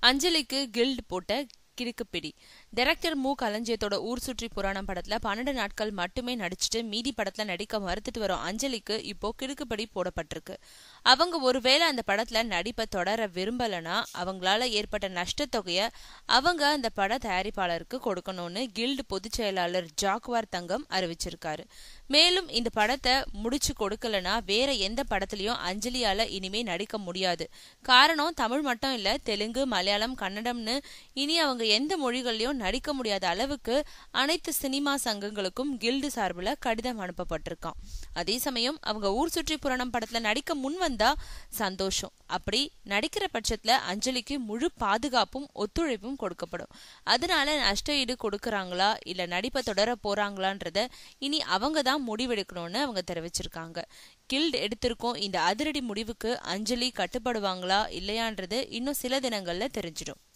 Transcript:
அஞ்சலிக்கு கில்ட் போட்ட கிறுக்குப்பிடி டைரக்டர் மு களஞ்சியத்தோட ஊர் சுற்றி புராணம் படத்துல பன்னெண்டு நாட்கள் மட்டுமே நடிச்சுட்டு மீதி படத்துல நடிக்க மறுத்துட்டு வரும் அஞ்சலிக்கு இப்போ கிறுக்குப்படி போடப்பட்டிருக்கு அவங்க ஒருவேளை அந்த படத்துல நடிப்பை தொடர விரும்பலனா அவங்களால ஏற்பட்ட நஷ்டத்தொகைய அவங்க அந்த பட தயாரிப்பாளருக்கு கொடுக்கணும்னு கில்டு பொதுச் செயலாளர் ஜாக்வார் தங்கம் அறிவிச்சிருக்காரு மேலும் இந்த படத்தை முடிச்சு கொடுக்கலனா வேற எந்த படத்துலயும் அஞ்சலியால இனிமே நடிக்க முடியாது காரணம் தமிழ் மட்டும் இல்ல தெலுங்கு மலையாளம் கன்னடம்னு இனி அவங்க எந்த மொழிகள்லயும் நடிக்க முடியாத அளவுக்கு அனைத்து சினிமா சங்கங்களுக்கும் கில்டு சார்பில் கடிதம் அனுப்பப்பட்டிருக்கான் அதே சமயம் அவங்க ஊர் சுற்றி புராணம் படத்துல நடிக்க முன் வந்தா சந்தோஷம் அப்படி நடிக்கிற பட்சத்துல அஞ்சலிக்கு முழு பாதுகாப்பும் ஒத்துழைப்பும் கொடுக்கப்படும் அதனால நஷ்ட ஈடு கொடுக்கறாங்களா இல்ல நடிப்பை தொடர போறாங்களான்றத இனி அவங்க தான் முடிவெடுக்கணும்னு அவங்க தெரிவிச்சிருக்காங்க கில்ட் எடுத்திருக்கோம் இந்த அதிரடி முடிவுக்கு அஞ்சலி கட்டுப்படுவாங்களா இல்லையான்றது இன்னும் சில தினங்கள்ல தெரிஞ்சிடும்